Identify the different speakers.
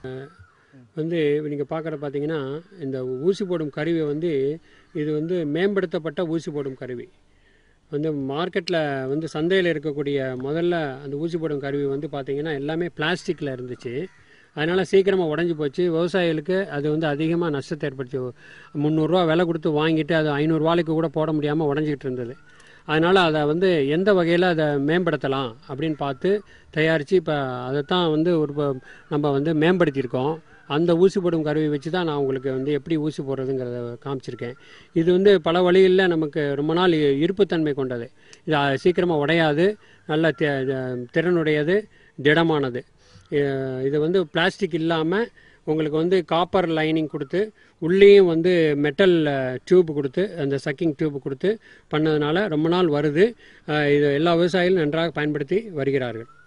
Speaker 1: வந்து நீங்கள் பார்க்குற பார்த்தீங்கன்னா இந்த ஊசி போடும் கருவி வந்து இது வந்து மேம்படுத்தப்பட்ட ஊசி போடும் கருவி வந்து மார்க்கெட்டில் வந்து சந்தையில் இருக்கக்கூடிய முதல்ல அந்த ஊசி போடும் கருவி வந்து பார்த்தீங்கன்னா எல்லாமே பிளாஸ்டிக்கில் இருந்துச்சு அதனால் சீக்கிரமாக உடஞ்சி போச்சு விவசாயிகளுக்கு அது வந்து அதிகமாக நஷ்டத்தை ஏற்படுத்தி முந்நூறுரூவா விலை கொடுத்து வாங்கிட்டு அது ஐநூறுரூவாய்க்கு கூட போட முடியாமல் உடஞ்சிக்கிட்டு இருந்தது அதனால் அதை வந்து எந்த வகையில் அதை மேம்படுத்தலாம் அப்படின்னு பார்த்து தயாரித்து இப்போ அதைத்தான் வந்து ஒரு ப- நம்ம வந்து மேம்படுத்தியிருக்கோம் அந்த ஊசி போடும் கருவி வச்சு தான் நான் உங்களுக்கு வந்து எப்படி ஊசி போடுறதுங்கிறத காமிச்சிருக்கேன் இது வந்து பல வழிகளில் நமக்கு ரொம்ப நாள் இ- இருப்புத்தன்மை கொண்டது இது அ- சீக்கிரமாக உடையாது நல்ல தி- தி- திறனுடையது திடமானது இ- இது வந்து பிளாஸ்டிக் இல்லாமல் உங்களுக்கு வந்து காப்பர் லைனிங் கொடுத்து உள்ளேயும் வந்து மெட்டல் டியூப் கொடுத்து அந்த சக்கிங் டியூப் கொடுத்து பண்ணதுனால ரொம்ப நாள் வருது அஹ் இது எல்லா விவசாயிகளும் நன்றாக பயன்படுத்தி வருகிறார்கள்